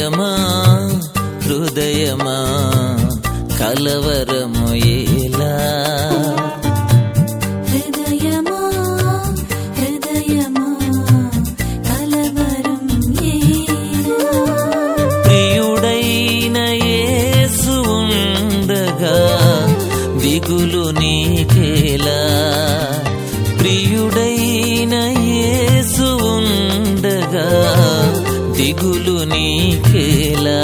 హృదయమా హృదయమా కలవరము ఏలా హృదయమా హృదయమా కలవరం ఏలా ప్రియుడైన యేసు ఉండగా దిగులు నీకేలా ప్రియుడైన యేసు ఉండగా దిగులు నీకేలా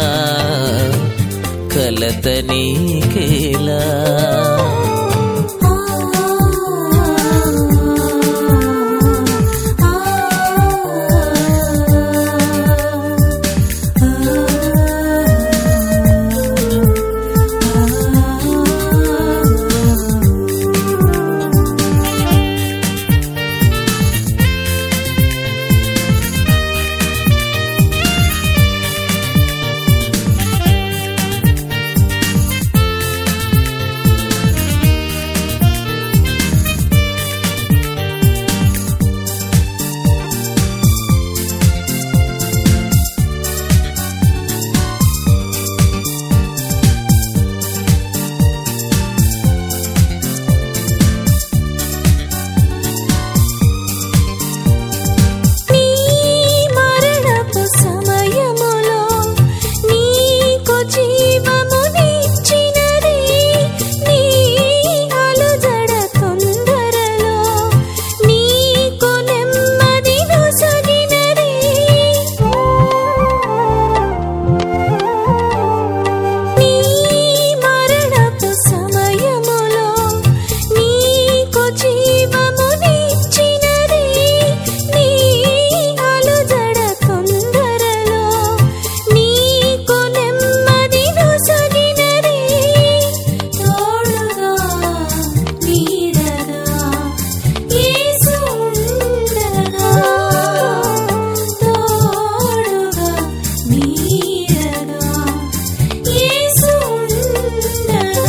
కలత నీకేలా నీ మరణపు సమయములో నీకు జీవమునిచ్చినది నీ అలుజడ తొందరలో నీకు నెమ్మది నొసగినది నీ మరణపు సమయములో నీకు జీవమునిచ్చినది నీ అలుజడ తొందరలో నీకు నెమ్మది నొసగినది తోడుగా నీడగా యేసు ఉండగా తోడుగా నీడగా యేసు ఉండగా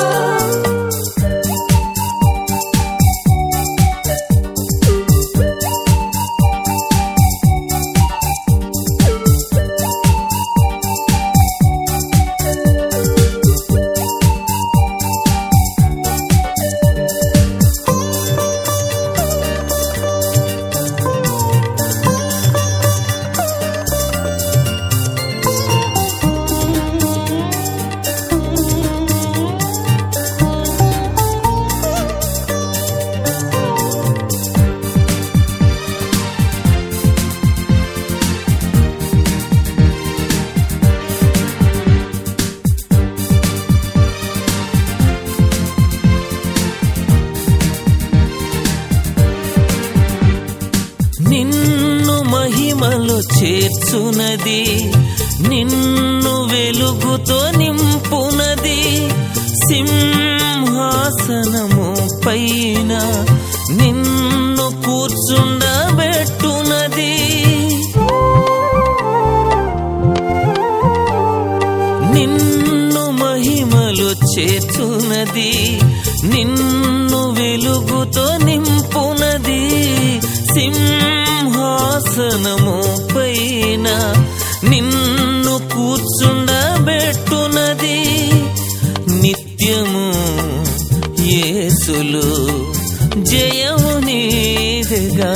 నిన్ను మహిమలో చేర్చునది నిన్ను వెలుగుతో నింపునది సింహాసనము పైన నిన్ను కూర్చుండబెట్టునది నిన్ను మహిమలో చేర్చునది నిన్ను వెలుగుతో నింపునది సింహాసనము పైన నిన్ను కూర్చుండబెట్టునది నిత్యము యేసులు జయము నీదగా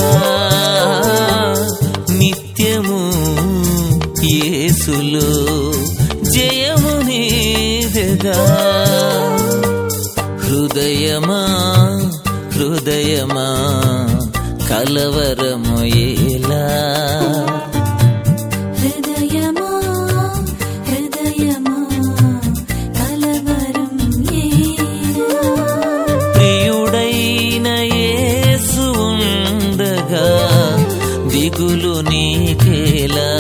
నిత్యము యేసులు జయము నీదగా హృదయమా హృదయమా కలవరము ఏలా హృదయమా హృదయమా కలవరం ఏలా ప్రియుడైన యేసు ఉండగా దిగులు నీకేలా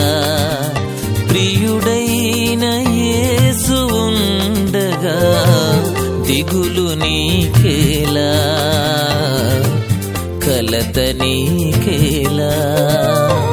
ప్రియుడైన యేసు ఉండగా దిగులు నీకేలా కలత నీకేలా